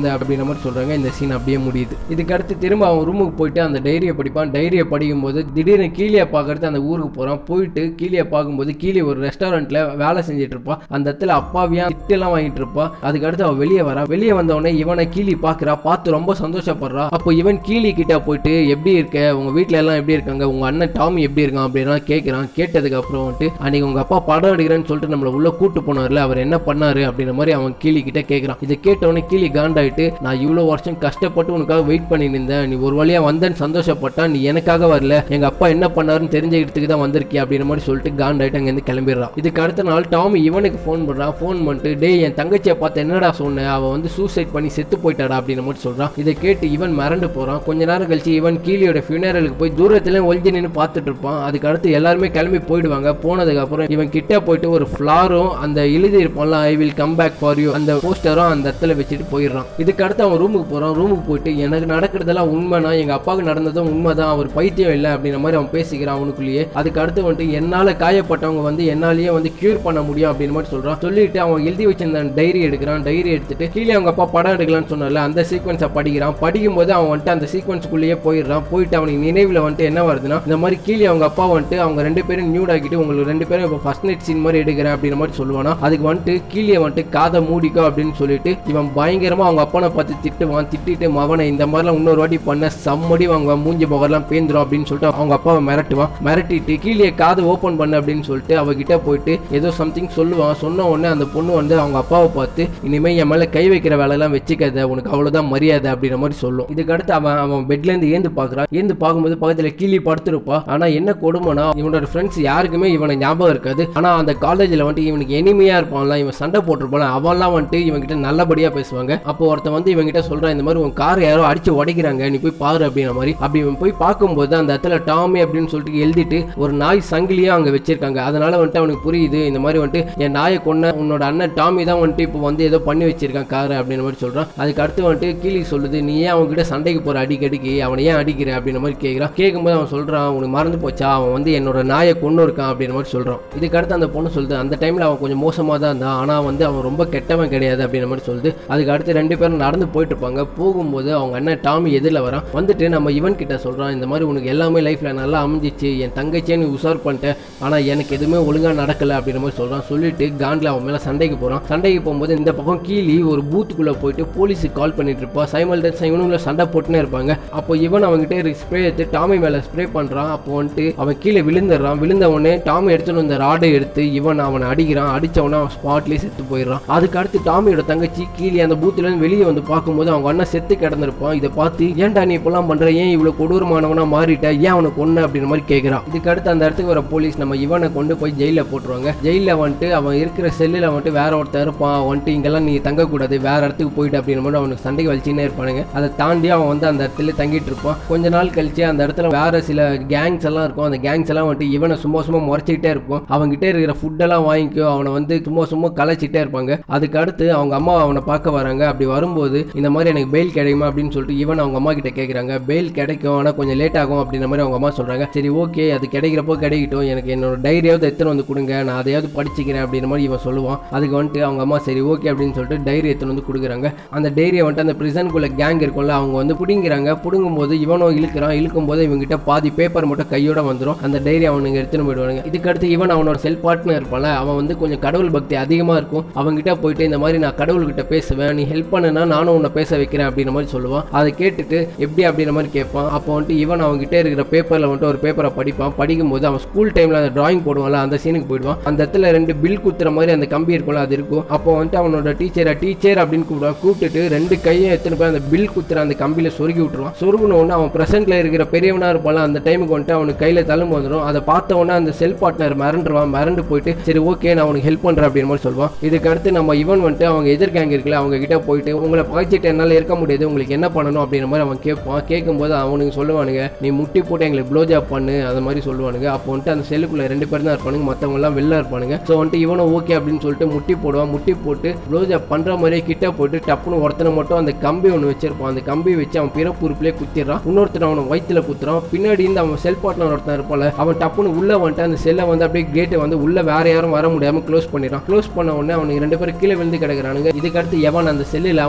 மாதிரி சொல்றாங்க இந்த சீன் அப்படியே முடியுது இதுக்கு அடுத்து திரும்ப அவன் ரூமுக்கு போயிட்டு அந்த டைரியை படிப்பான் டைரியை படிக்கும்போது திடீர்னு கீழே பார்க்கறது அந்த ஊருக்கு போறான் போயிட்டு கீழே பார்க்கும்போது கீழே ஒரு ரெஸ்டாரண்ட்ல வேலை செஞ்சுட்டு இருப்பா அந்த இடத்துல அப்பாவியா திட்டெல்லாம் வாங்கிட்டு இருப்பா அதுக்கு அடுத்து அவன் வெளியே வரா வெளியே வந்தவொடனே இவனை கீழி பாக்குறா பார்த்து ரொம்ப சந்தோஷப்படுறா அப்போ இவன் கீழி கிட்ட போயிட்டு எப்படி இருக்க உங்க வீட்ல எல்லாம் எப்படி இருக்காங்க உங்க அண்ணன் டாமி எப்படி இருக்கான் அப்படின்னா கேட்கறான் கேட்டதுக்கு அப்புறம் வந்துட்டு அன்னைக்கு உங்க அப்பா படம் எடுக்கிறேன்னு சொல்லிட்டு நம்மள உள்ள கூட்டு போனார்ல அவர் என்ன பண்ணாரு அப்படின்ற மாதிரி அவன் கீழி கிட்ட கேட்கறான் இதை கேட்டவொடனே கீழி காண்டாயிட்டு நான் இவ்வளோ வருஷம் கஷ்டப்பட்டு உனக்காக வெயிட் பண்ணி நின்றேன் நீ ஒரு வழியா வந்தேன்னு சந்தோஷப்பட்டா நீ எனக்காக வரல எங்க அப்பா என்ன பண்ணாருன்னு தெரிஞ்சுக்கிறதுக்கு தான் வந்திருக்கியா அப்படின்ற மாதிரி சொல்லிட்டு காண்டாயிட்டு அங்கேருந்து கிளம்பிடுறான் இதுக்கு அடுத்த நாள் டாமி இவனுக்கு ஃபோன் பண்றான் ஃபோன் பண்ணிட்டு டேய் என் தங்கச்சியை பார்த்து என்னடா சொன்னேன் அவன் வந்து சூசைட் பண்ணி செத்து போயிட்டாடா அப்படின்ற மாதிரி சொல்றான் இதை கேட்டு இவன் மறந்து போறான் கொஞ்ச நேரம் கழிச்சு இவன் கீழியோட ஃபியூனரலுக்கு போய் தூரத்துல ஒளிஞ்சு நின்று பார்த்துட்டு இருப்பான் அதுக்கு அடுத்து எல்லாருமே கிளம்பி போயிடுவாங்க போனதுக்கு அப்புறம் இவன் கிட்ட போயிட்டு ஒரு ஃபிளாரும் அந்த எழுதி இருப்பான்ல I will come back for you அந்த போஸ்டரும் அந்த இடத்துல வச்சுட்டு போயிடுறான் இதுக்கு அடுத்து அவன் ரூமுக்கு போறான் ரூமுக்கு போயிட்டு எனக்கு நடக்கிறதெல்லாம் உண்மைனா எங்க அப்பாவுக்கு நடந்ததும் உண்மைதான் அவர் பைத்தியம் இல்லை அப்படின்ற மாதிரி அவன் பேசிக்கிறான் அவனுக்குள்ளேயே அதுக்கு அடுத்து வந்துட்டு என்னால காயப்பட்டவங்க வந்து என்னாலேயே வந்து கியூர் பண்ண முடியும் அப்படின்னு மாதிரி சொல்றான் சொல்லிட்டு அவன் எழுதி வச்சிருந்த டைரி எடுக்கிறான் டைரி எடுத்துட்டு கீழே அவங்க அப்பா படம் எடுக்கலாம்னு சொன்னால அந்த சீக்வன்ஸை படிக்கிறான் படிக்கும் போது அவன் வந்துட்டு அந்த சீக்வன்ஸ்குள்ளேயே போயிடுறான் போயிட்டு அவனுக்கு நினைவில் வந்துட்டு என்ன வருதுன்னா இந்த மாதிரி கீழே அவங்க அப்பா வந்துட்டு அவங்க ரெண்டு பேரும் நியூட் ஆக்கிட்டு உங்களுக்கு ரெண்டு பேரும் இப்போ ஃபர்ஸ்ட் நைட் சீன் மாதிரி எடுக்கிறேன் அப்படின்ற மாதிரி சொல்லுவானா அதுக்கு வந்துட்டு கீழே வந்துட்டு காதை மூடிக்கோ அப்படின்னு சொல்லிட்டு இவன் பயங்கரமா அவங்க அப்பனை பார்த்து திட்டுவான் திட்டிட்டு மவனை இந்த மாதிரிலாம் இன்னொரு வாட்டி பண்ண சம்மடி வாங்குவான் மூஞ்சி முகர்லாம் பேந்துரும் அப்படின்னு சொல்லிட்டு அவங்க அப்பாவை மிரட்டுவான் மிரட்டிட்டு கீழே காது ஓப்பன் பண்ணு அப்படின்னு சொல்லிட்டு அவகிட்ட போயிட்டு ஏதோ சம்திங் சொல்லுவான் சொன்ன உடனே அந்த பொண்ணு வந்து அவங்க அப்பாவை பார்த்து இனிமே என் மேல கை வைக்கிற வேலையெல்லாம் வச்சுக்காத உனக்கு அவ்வளவுதான் மரியாதை அப்படின்ற மாதிரி சொல்லும் இதுக்கு அடுத்து அவன் அவன் பெட்ல இருந்து ஏந்து பாக்குறான் ஏந்து பார்க்கும்போது பக்கத்துல கீழே படுத்திருப்பா ஆனா என்ன கொடுமைனா இவனோட ஃப்ரெண்ட்ஸ் யாருக்குமே இவனை ஞாபகம் இருக்காது ஆனா அந்த காலேஜ்ல வந்துட்டு இவனுக்கு எனிமையா இருப்பான்ல இவன் சண்டை போட்டிருப்பான் அவன்லாம் வந்துட்டு இவன்கிட்ட நல்லபடியா பேசுவாங்க அப்போ ஒருத்தன் வந்து இவன்கிட்ட சொல்றான் இந்த மாதிரி உன் கார் யாரோ அடிச்சு உடைக்கிறாங்க நீ போய் பாரு அப்படின்ற மாதிரி அப்படி இவன் போய் பார்க்கும்போது அந்த இடத்துல டாமி அப்படின்னு சொல்லிட்டு எழுதிட்டு ஒரு நாய் சங்கிலியா அங்க வச்சிருக்காங்க அதனால வந்துட்டு அவனுக்கு புரியுது இந்த மாதிரி வந்துட்டு என் நாயை கொன்ன உன்னோட அண்ணன் டாமி தான் வந்துட்டு இப்போ வந்து ஏதோ பண்ணி வச்சிருக்கான் கார் அப்படின்ற மாதிரி சொல்றான் அதுக்கு அடுத்து வந்துட்டு கீழி சொல்லுது நீ ஏன் அவன்கிட்ட சண்டைக்கு போற அடிக்கடிக்கு அவனை ஏன் அடிக்கிற அப்படின்ற மாதிரி கேட்கிறான் கேட்கும்போது அவன் சொல்றான் உனக்கு மறந்து போச்சா அவன் வந்து என்னோட நாயை கொண்டு இருக்கான் அப்படின்ற மாதிரி சொல்றான் இதுக்கு அடுத்து அந்த பொண்ணு சொல்லுது அந்த டைம்ல அவன் கொஞ்சம் மோசமா தான் இருந்தான் ஆனா வந்து அவன் ரொம்ப கெட்டவன் கிடையாது அப்படின்ற மாதிரி சொல்லுது அதுக்கு அடுத்து ரெண்டு பேரும் நடந்து போயிட்டு இருப்பாங்க போகும்போது அவங்க அண்ணன் டாமி எதிரில் வரான் வந்துட்டு நம்ம இவன் கிட்ட சொல்றான் இந்த மாதிரி உனக்கு எல்லாமே லைஃப்ல நல்லா அமைஞ்சிச்சு என் தங்கச்சியை நீ உசார் பண்ணிட்ட ஆனா எனக்கு எதுவுமே ஒழுங்கா நடக்கல அப்படின்ற மாதிரி சொல்றான் சொல்லிட்டு காண்ட்ல அவன் மேல சண்டைக்கு போறான் சண்டைக்கு போகும்போது இந்த பக்கம் கீழி ஒரு பூத்துக்குள்ள போயிட்டு போலீஸுக்கு கால் பண்ணிட்டு இருப்பா சைமல்டன்ஸ் இவனுங்கள சண்டை போட்டுனே இருப்பாங்க அப்போ இவன் அவன்கிட்ட ஸ்ப்ரே எடுத்து டாமி மேல ஸ்ப்ரே பண்றான் அப்போ வந்துட்டு அவன் கீழே விழுந்துடுறான் விழுந்த உடனே டாமி எடுத்துட்டு வந்த ராடை எடுத்து இவன் அவனை அடிக்கிறான் அடிச்ச உடனே அவன் ஸ்பாட்லயே செத்து போயிடுறான் அதுக்கு அடுத்து டாமியோட தங்கச்சி கீழே அந்த பூத்துல இருந்து வெளியே வந்து பார்க்கும்போது அவங்க அண்ணன் செத்து கிடந்திருப்பான் இதை பார்த்து ஏன்டா நீ இப்பெல்லாம் பண்ற ஏன் இவ்வளவு கொடூரமானவனா மாறிட்ட ஏன் அவனை கொன்ன அப்படின்ற மாதிரி கேட்கிறான் இதுக்கு அடுத்து அந்த இடத்துக்கு வர போலீஸ் நம்ம இவனை கொண்டு போய் ஜெயில போட்டுருவாங்க ஜெயில வந்துட்டு அவன் இருக்கிற செல்லில் வந்துட்டு வேற ஒருத்தன் இருப்பான் வந்துட்டு இங்கெல்லாம் நீ தங்கக்கூடாது வேற இடத்துக்கு போயிட்டு அப்படின்ற மாதிரி அவனுக்கு சண்டைக்கு வலிச்சுன்னே இருப்பானுங்க அதை தாண்டி அவன் வந்து அந்த இடத்துல தங்கிட்டு இருப்பான் கொஞ்ச நாள் கழிச்சு அந்த இடத்துல வேற சில கேங்ஸ் எல்லாம் இருக்கும் அந்த கேங்ஸ் எல்லாம் வந்துட்டு இவனை சும்மா சும்மா முறைச்சிக்கிட்டே இருப்போம் அவன்கிட்ட இருக்கிற ஃபுட்டெல்லாம் வாங்கிக்கோ அவனை வந்து சும்மா சும்மா கலைச்சிட்டே இருப்பாங்க அதுக்கு அடுத்து அவங்க அம்மா அவனை பார்க்க வராங்க அப்படி வரும்போது இந்த மாதிரி எனக்கு பெயில் கிடைக்குமா அப்படின்னு சொல்லிட்டு இவன் அவங்க அம்மா கிட்ட கேட்குறாங்க பெயில் கிடைக்கும் ஆனால் கொஞ்சம் லேட் ஆகும் அப்படின்ற மாதிரி அவங்க அம்மா சொல்றாங்க சரி ஓகே அது கிடைக்கிறப்போ கிடைக்கட்டும் எனக்கு என்னோட டைரியாவது எடுத்துன்னு வந்து கொடுங்க நான் அதையாவது படிச்சுக்கிறேன் அப்படின்ற மாதிரி இவன் சொல்லுவான் அதுக்கு வந்துட்டு அவங்க அம்மா சரி ஓகே அப்படின்னு சொல்லிட்டு டைரி எடுத்துன்னு வந்து கொடுக்குறாங்க அந்த டைரியை வந்துட்டு அந்த பிரிசனுக்குள்ள கேங் இருக்கும்ல அவங்க வந்து பிடிங்கிறாங்க பிடுங்கும் போது இவனும் இழுக்கிறான் இழுக்கும் போது இவங்கிட்ட பாதி பேப்பர் மட்டும் கையோட வந்துடும் அந்த டைரி அவனுங்க எடுத்துன்னு போயிடுவாங்க இதுக்கு அடுத்து இவன் அவனோட செல் பார்ட்னர் இருப்பான்ல அவன் வந்து கொஞ்சம் கடவுள் பக்தி அதிகமா இருக்கும் அவன்கிட்ட போயிட்டு இந்த மாதிரி நான் கடவுள்கிட்ட பேசுவேன் நீ ஹெல்ப் பண்ணுனா நானும் உன்னை பேச வைக்கிறேன் அப்படின்ற மாதிரி சொல்லுவான் அதை கேட்டுட்டு எப்படி அப்படின்ற மாதிரி கேட்பான் அப்போ வந்துட்டு இவன் அவன்கிட்ட இருக்கிற பேப்பர்ல வந்துட்டு ஒரு பேப்பரை படிப்பான் படிக்கும்போது அவன் ஸ்கூல் டைம்ல அந்த டிராயிங் போடுவான்ல அந்த சீனுக்கு போயிடுவான் அந்த இடத்துல ரெண்டு பில் குத்துற மாதிரி அந்த கம்பி இருக்கும்ல அது இருக்கும் அப்போ வந்துட்டு அவனோட டீச்சரை டீச்சர் அப்படின்னு கூப்பிடுவான் கூப்பிட்டுட்டு ரெண்டு கையும் எடுத்துன்னு போய் அந்த பில் குத்துற அந்த கம்பியில சொருகி விட்டுருவான் சொருகின உடனே அவன் பிரசன்ட்ல இருக்கிற பெரியவனா இருப்பான்ல அந்த டைமுக்கு வந்துட்டு அவனுக்கு கையில தழும்பு வந்துடும் அதை பார்த்த உடனே அந்த செல் பார்ட்னர் மிரண்டுருவான் மிரண்டு போயிட்டு சரி ஓகே நான் உனக்கு ஹெல்ப் பண்றேன் அப்படின்னு மாதிரி சொல்லுவான் இதுக்கு அடுத்து நம்ம இவன் வந்துட்டு அவங்க எதிர் கேங் இருக்குல்ல அவங்க கிட்ட போயிட்டு உங்களை பகைச்சிட்டு என்னால இருக்க முடியாது உங்களுக்கு என்ன பண்ணணும் அப்படின்ற மாதிரி அவன் கேட்பான் கேட்கும்போது அவனுக்கு சொல்லுவானுங்க நீ முட்டி போட்டு எங்களுக்கு ப்ளோ ஜாப் பண்ணு அந்த மாதிரி சொல்லுவானுங்க அப்போ வந்துட்டு அந்த செல்லுக்குள்ள ரெண்டு பேர் தான் இருப்பானுங்க மற்றவங்க எல்லாம் வெளில இருப்பானுங்க ஸோ வந்துட்டு இவனும் ஓகே அப்படின்னு சொல்லிட்டு முட்டி போடுவான் முட்டி போட்டு ப்ளோ ஜாப் பண்ற மாதிரியே கிட்ட போயிட்டு டப்புன்னு ஒருத்தனை மட்டும் அந்த கம்பி ஒன்று வச்சிருப்பான் அந்த கம்பி வச்சு அவன் பிறப்பு உறுப்பிலே குத்திடுறான் இன்னொருத்தன் அவனை வயிற்றுல குத்துறான் பின்னாடி இருந்து அவன் செல் பார்ட்னர் ஒருத்தன் இருப்பான்ல அவன் டப்புன்னு உள்ள வந்துட்டு அந்த செல்லை வந்து அப்படியே கேட்டை வந்து உள்ள வேற யாரும் வர முடியாம க்ளோஸ் பண்ணிடுறான் க்ளோஸ் பண்ண உடனே அவனுக்கு ரெண்டு பேரும் கீழே விழுந்து கிடக்குறானுங்க இதுக்கு அடுத்து எவன் அந்த செல்லில் அவனோட டைரி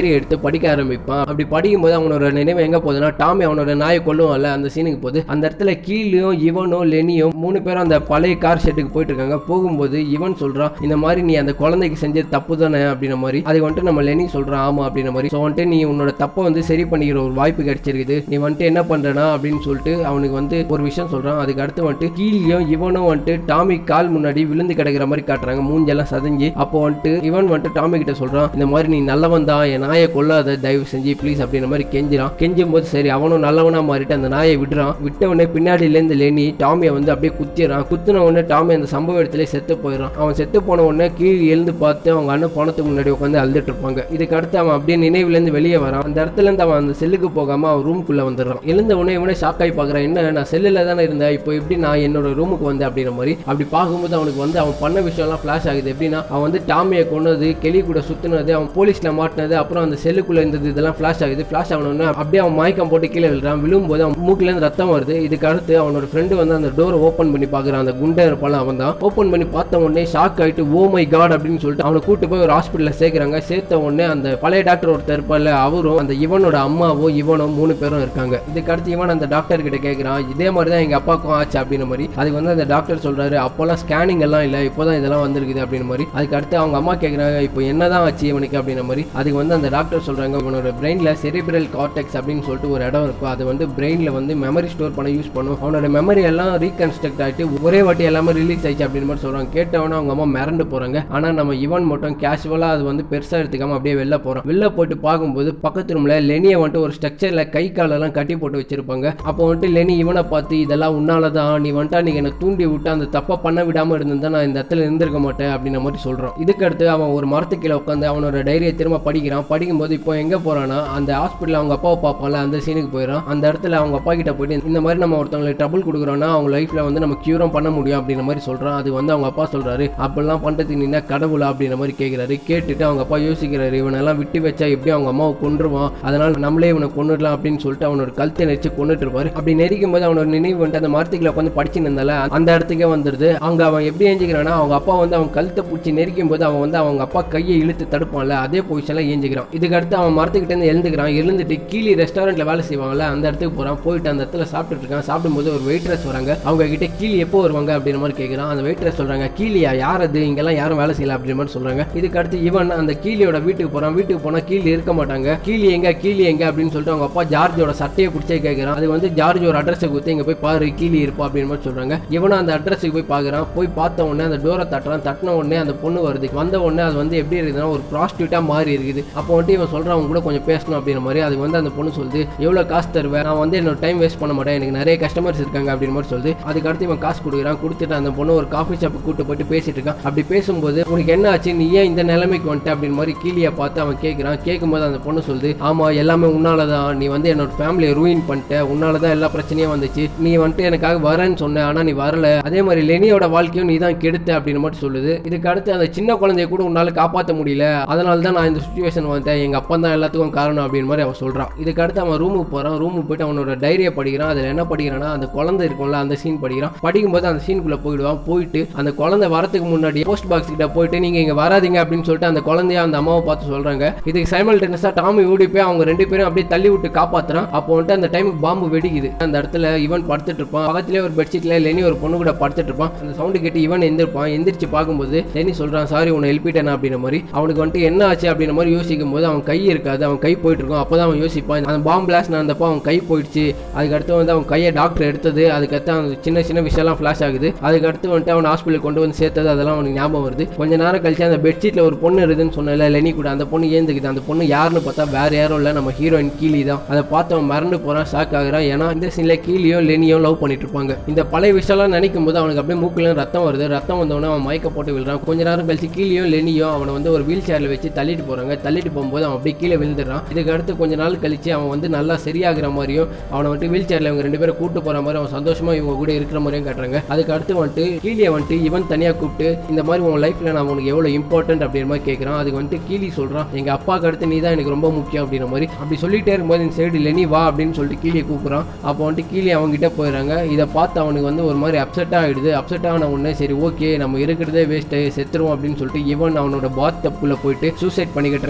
டைரி எடுத்து படிக்க ஆரம்பிப்பான் அப்படி படிக்கும்போது அவனோட நினைவு எங்க போகுதுன்னா டாமி அவனோட நாயை கொல்லுவான்ல அந்த சீனுக்கு போகுது அந்த இடத்துல கீழியும் இவனும் லெனியும் மூணு பேரும் அந்த பழைய கார் ஷெட்டுக்கு போயிட்டு இருக்காங்க போகும்போது இவன் சொல்றான் இந்த மாதிரி நீ அந்த குழந்தைக்கு செஞ்ச தப்பு தானே அப்படின்ற மாதிரி அதை வந்துட்டு நம்ம லெனி சொல்றான் ஆமா அப்படின்ற மாதிரி ஸோ வந்துட்டு நீ உன்னோட தப்பை வந்து சரி பண்ணிக்கிற ஒரு வாய்ப்பு கிடைச்சிருக்குது நீ வந்துட்டு என்ன பண்றனா அப்படின்னு சொல்லிட்டு அவனுக்கு வந்து ஒரு விஷயம் சொல்றான் அதுக்கு அடுத்து வந்துட்டு கீழியும் இவனும் வந்துட்டு டாமி கால் முன்னாடி விழுந்து கிடக்கிற மாதிரி காட்டுறாங்க மூஞ்செல்லாம் சதஞ்சு அப்போ வந்துட்டு இவன் வந்துட்டு டாமி கிட்ட சொல்றான் இந்த மாதிரி நீ நல்லவன் தான் என் நாயை கொல்லாத தயவு செஞ்சு ப்ளீஸ் அப்படின்ற மாதிரி கெஞ்சிறான் கெஞ்சும் போது சரி அவனும் நல்லவனா மாறிட்டு அந்த நாயை விடுறான் விட்ட உடனே பின்னாடியிலேருந்து லெனி டாமியை வந்து அப்படியே குத்திடுறான் குத்துன உடனே டாமி அந்த சம்பவ இடத்துல செத்து போயிடுறான் அவன் செத்து போன உடனே கீழே எழுந்து பார்த்து அவங்க அண்ணன் போனதுக்கு முன்னாடி உட்காந்து அழுதுட்டு இருப்பாங்க இதுக்கு அடுத்து அவன் அப்படியே நினைவுலேருந்து வெளியே வரான் அந்த இடத்துல இருந்து அவன் அந்த செல்லுக்கு போகாம அவன் ரூமுக்குள்ள வந்துடுறான் எழுந்த உடனே இவனே ஷாக் ஆகி பார்க்குறான் என்ன நான் செல்லில் தானே இருந்தேன் இப்போ எப்படி நான் என்னோட ரூமுக்கு வந்தேன் அப்படின்ற மாதிரி அப்படி பார்க்கும்போது அவனுக்கு வந்து அவன் பண்ண விஷயம்லாம் ஃப்ளாஷ் ஆகுது எப்படின்னா அவன் வந்து டாமியை கொன்னது கெளி கூட சுத்துனது அவன் போலீஸ்ல மாட்டினது அப்புறம் அந்த செல்லுக்குள்ள இருந்தது இதெல்லாம் ஃப்ளாஷ் ஆகுது ஃப்ளாஷ் ஆகணும்னு அப்படியே அவன் மயக்கம் போட்டு கீழே விழுறான் விழும்போது அவன் மூக்குல இருந்து ரத்தம் வருது இதுக்கு அடுத்து அவனோட ஃப்ரெண்டு வந்து அந்த டோரை ஓப்பன் பண்ணி பார்க்குறான் அந்த குண்டை இருப்பான் அவன் தான் ஓப்பன் பண்ணி பார்த்த உடனே ஷாக் ஆயிட்டு ஓ மை காட் அப்படின்னு சொல்லிட்டு அவனை கூட்டு போய் ஒரு ஹாஸ்பிட்டலில் சேர்க்குறாங்க சேர்த்த உடனே அந்த பழைய டாக்டர் ஒருத்தர் இருப்பார்ல அவரும் அந்த இவனோட அம்மாவோ இவனோ மூணு பேரும் இருக்காங்க இதுக்கு அடுத்து இவன் அந்த டாக்டர் கிட்ட கேட்குறான் இதே மாதிரி தான் எங்க அப்பாவுக்கும் ஆச்சு அப்படின்ற மாதிரி அதுக்கு வந்து அந்த டாக்டர் சொல்றாரு அப்போல்லாம் ஸ்கேனிங் எல்லாம் இல்லை இப்போதான் இதெல்லாம் வந்திருக்குது அப்படின்ற மாதிரி அதுக்கு அடுத்து அவங்க அம்மா கேட்குறாங்க இப்போ என்னதான் ஆச்சு இவனுக்கு அப்படின்ற மாதிரி அதுக்கு வந்து அந்த டாக்டர் சொல்றாங்க இவனோட பிரெயின்ல செரிபிரல் கார்டெக்ஸ் அப்படின்னு சொல்லிட்டு ஒரு இடம் இருக்கும் அது வந்து பிரெயின்ல வந்து மெமரி ஸ்டோர் பண்ண யூஸ் பண்ணும் அவனோட மெமரி எல்லாம் ரீகன்ஸ்ட்ரக்ட் ஆயிட்டு ஒரே வாட்டி எல்லாமே ரிலீஸ் ஆயிடுச்சு அப்படின்னு மாதிரி சொல்றாங்க கேட்டவன அவங்க அம்மா மிரண்டு போறாங்க ஆனா நம்ம இவன் மட்டும் கேஷுவலா அது வந்து பெருசா எடுத்துக்காம அப்படியே வெளில போறான் வெளில போயிட்டு பார்க்கும்போது பக்கத்து ரூம்ல லெனியை வந்துட்டு ஒரு ஸ்ட்ரக்சர்ல கை காலெல்லாம் கட்டி போட்டு வச்சிருப்பாங்க அப்போ வந்துட்டு லெனி இவனை பார்த்து இதெல்லாம் உன்னாலதான் நீ வந்துட்டா நீங்க என்ன தூண்டி விட்டு அந்த தப்பை பண்ண விடாம இருந்திருந்தா நான் இந்த இடத்துல இருந்திருக்க மாட்டேன் அப்படின்ற மாதிரி சொல்றான் இதுக்கு அடுத்து அவன் ஒரு மரத்து கீழே உட்காந்து அவனோட டைரியை திரும்ப படிக்கிறான் படிக்கும்போது இப்போ எங்க போறான்னா அந்த ஹாஸ்பிட்டல் அவங்க அப்பாவை பார்ப்பான்ல அந்த சீனுக்கு போயிடறான் அந்த இடத்துல அவங்க அப்பா கிட்ட போயிட்டு இந்த மாதிரி நம்ம ஒருத்தவங்களுக்கு ட்ரபிள் கொடுக்குறோம்னா அவங்க லைஃப்ல வந்து நம்ம கியூரும் பண்ண முடியும் அப்படின்ற மாதிரி சொல்றான் அது வந்து அவங்க அப்பா சொல்றாரு அப்படிலாம் பண்றதுக்கு நீ என்ன கடவுளா அப்படின்ற மாதிரி கேட்கிறாரு கேட்டுட்டு அவங்க அப்பா யோசிக்கிறாரு இவனெல்லாம் விட்டு வச்சா எப்படி அவங்க அம்மாவை கொன்றுவான் அதனால நம்மளே இவனை கொண்டுடலாம் அப்படின்னு சொல்லிட்டு அவனோட கழுத்தை நெரிச்சு கொண்டுட்டு இருப்பாரு அப்படி நெரிக்கும் போது அவனோட நினைவு வந்துட்டு அந்த மரத்துக்குள்ள உட்காந்து படிச்சு நின்றால அந்த இடத்துக்கே வந்துடுது அங்க அவன் எப்படி ஏஞ்சிக்கிறான்னா அவங்க அப்பா வந்து அவன் கழுத்தை பிடிச்சி நெரிக்கும் போது அவன் வந்து அவங்க அப்பா கையை இழுத்து தடுப்பான்ல அதே பொசிஷன்ல ஏஞ்சிக்கிறான் இதுக்கு அடுத்து அவன் மரத்துக்கிட்ட இருந்து எழுந்துக்கிறான் எழுந்துட்டு கீழே ரெஸ்டாரண்ட்ல வேலை செய்வாங்கல்ல அந்த இடத்துக்கு போறான் போயிட்டு அந்த இடத்துல சாப்பிட்டுட்டு இருக்கான் சாப்பிடும்போது ஒரு வெயிட்ரஸ் வராங்க அவங்க கிட்ட கீழே எப்போ வருவாங்க அப்படின்ற மாதிரி கேட்குறான் அந்த வெயிட்ரஸ் சொல்றாங்க கீழியா யார் அது இங்கெல்லாம் யாரும் வேலை செய்யல அப்படின்ற மாதிரி சொல்றாங்க இதுக்கு அடுத்து இவன் அந்த கீழியோட வீட்டுக்கு போறான் வீட்டுக்கு போனா கீழே இருக்க மாட்டாங்க கீழே எங்க கீழே எங்க அப்படின்னு சொல்லிட்டு அவங்க அப்பா ஜார்ஜோட சட்டையை பிடிச்சே கேட்கறான் அது வந்து ஜார்ஜ் ஒரு அட்ரஸை கொடுத்து இங்க போய் பாரு கீழே இருப்பா அப்படின்னு மாதிரி சொல்றாங்க இவனும் அந்த அட்ரஸுக்கு போய் பார்க்கறான் போய் பார்த்த உடனே அந்த டோரை தட்டுறான் தட்டின உடனே அந்த பொண்ணு வருது வந்த உடனே அது வந்து எப்படி இருக்குதுன்னா ஒரு ப்ராஸ்டியூட்டா மாறி இருக்குது அப்போ வந்துட்டு இவன் சொல்றான் அவங்க கூட கொஞ்சம் பேசணும் அப்படின்ற மாதிரி அதுக்கு வந்து அந்த பொண்ணு சொல்லுது எவ்வளவு காசு தருவேன் நான் வந்து என்னோட டைம் வேஸ்ட் பண்ண மாட்டேன் எனக்கு நிறைய கஸ்டமர்ஸ் இருக்காங்க அப்படின்னு மாதிரி சொல்லுது அதுக்கு அடுத்து இவன் காசு கொடுக்குறான் கொடுத்துட்டு அந்த பொண்ணு ஒரு காஃபி ஷாப்புக்கு கூட்டு போயிட்டு பேசிட்டு இருக்கான் அப்படி பேசும்போது உனக்கு என்ன ஆச்சு நீ ஏன் இந்த நிலைமைக்கு வந்துட்ட அப்படின்னு மாதிரி கீழியை பார்த்து அவன் கேட்குறான் கேட்கும்போது அந்த பொண்ணு சொல்லுது ஆமா எல்லாமே உன்னால தான் நீ வந்து என்னோட ஃபேமிலியை ரூயின் பண்ணிட்ட உன்னால தான் எல்லா பிரச்சனையும் வந்துச்சு நீ வந்துட்டு எனக்காக வரேன்னு சொன்ன ஆனா நீ வரல அதே மாதிரி லெனியோட வாழ்க்கையும் நீ தான் கெடுத்த அப்படின்னு மட்டும் சொல்லுது இதுக்கு அடுத்து அந்த சின்ன குழந்தைய கூட உன்னால காப்பாற்ற முடியல அதனால தான் நான் இந்த சுச்சுவேஷன் வந்தேன் எங்க அப்பா தான் எல்லாத்துக்கும் காரணம் அப்படின்னு மாதிரி அவன் சொல்றான் இதுக்கு அடுத்து அவன் ரூமுக்கு போறான் ரூமுக்கு போயிட்டு அவனோட டைரியை படிக்கிறான் அதுல என்ன படிக்கிறான்னா அந்த குழந்தை இருக்கும்ல அந்த சீன் படிக்கிறான் படிக்கும்போது அந்த சீனுக்குள்ள போயிடுவான் போயிட்டு அந்த குழந்தை வரதுக்கு முன்னாடி போஸ்ட் பாக்ஸ் கிட்ட போயிட்டு நீங்க இங்க வராதீங்க அப்படின்னு சொல்லிட்டு அந்த குழந்தைய அந்த அம்மாவை பார்த்து சொல்றாங்க இதுக்கு சைமல்டேனியஸா டாமி ஓடி போய் அவங்க ரெண்டு பேரும் அப்படியே தள்ளி விட்டு காப்பாத்துறான் அப்போ வந்துட்டு அந்த டைமுக்கு பாம்பு வெடிக்குது அந்த இடத்துல இவன் படுத்துட்டு இருப்பான் பக்கத்துலேயே ஒரு பெட்ஷீட்ல லெனி ஒரு பொண்ணு கூட படுத்துட்டு இருப்பான் அந்த சவுண்டு கேட்டு இவன் எந்திருப்பான் எந்திரிச்சு பார்க்கும்போது லெனி சொல்றான் சாரி உன்னை எழுப்பிட்டேனா அப்படின்ற மாதிரி அவனுக்கு வந்துட்டு என்ன ஆச்சு அப்படின்ற மாதிரி யோசிக்கும் போது அவன் கை இருக்காது அவன் கை போயிட்டு இருக்கும் அப்போதான் அவன் யோசிப்பான் அந்த பாம்பு பிளாஸ்ட் நடந்தப்போ அவன் கை போயிடுச்சு அதுக்கடுத்து வந்து அவன் கையை டாக்டர் எடுத்தது அதுக்கடுத்து அவன் சின்ன சின்ன விஷயம்லாம் ஃபிளாஷ் ஆகுது அதுக்கடுத்து வந்துட்டு அவன் ஹாஸ்பிட்டல் கொண்டு வந்து சேர்த்தது அதெல்லாம் அவனுக்கு ஞாபகம் வருது கொஞ்ச நேரம் கழிச்சு அந்த பெட்ஷீட்ல ஒரு பொண்ணு இருக்குதுன்னு சொன்னல லெனி கூட அந்த பொண்ணு ஏந்துக்குது அந்த பொண்ணு யாருன்னு பார்த்தா வேற யாரும் இல்லை நம்ம ஹீரோயின் கீழி தான் அதை பார்த்து அவன் மறந்து போறான் ஷாக் ஆகுறான் ஏன்னா இந்த சீன்ல கீழியும் லெனியும் லவ் பண்ணிட்டு இருப்பாங்க இந்த பழைய விஷயம்லாம் நினைக்கும் போது அவனுக்கு அப்படியே மூக்குல ரத்தம் வருது ரத்தம் வந்தவொடனே அவன் மயக்க போட்டு விழுறான் கொஞ்ச நேரம் கழிச்சு கீழியும் லெனியும் அவனை வந்து ஒரு வீல் சேர்ல வச்சு தள்ளிட்டு போறாங்க தள்ளிட்டு போகும்போது அவன் அப்படியே கீழே விழுந்துடுறான் இதுக்கு அடுத்து கொஞ்ச நாள் கழிச்சு அவன் வந்து நல்லா சரியாகிற மாதிரியும் அவனை வந்துட்டு வீல் சேர்ல இவங்க ரெண்டு பேரும் கூட்டு போற மாதிரி அவன் சந்தோஷமா இவங்க கூட இருக்கிற மாதிரியும் காட்டுறாங்க அதுக்கு அடுத்து வந்துட்டு கீழியை வந்துட்டு இவன் தனியா கூப்பிட்டு இந்த மாதிரி உன் லைஃப்ல நான் உனக்கு எவ்வளவு இம்பார்ட்டன்ட் அப்படின்ற மாதிரி கேட்கறான் அதுக்கு வந்துட்டு கீழி சொல்றான் எங்க அப்பாவுக்கு அடுத்து நீ தான் எனக்கு ரொம்ப முக்கியம் அப்படின்ற மாதிரி அப்படி சொல்லிட்டே இருக்கும்போது இந்த சைடு லெனி வா அப்படின்னு சொல்லிட்டு கீழே கூப்பிடுறான் அப்போ வந்துட்டு கீழே அவங்ககிட்ட போயிடுறாங்க இதை பார்த்து அவனுக்கு வந்து ஒரு மாதிரி அப்செட் ஆகிடுது அப்செட் ஆன உடனே சரி ஓகே நம்ம இருக்கிறதே வேஸ்ட்டு செத்துருவோம் அப்படின்னு சொல்லிட்டு இவன் அவனோட பாத் தப்புல போயிட்டு சூசைட் பண்ணிக்க ட்ரை பண்றான்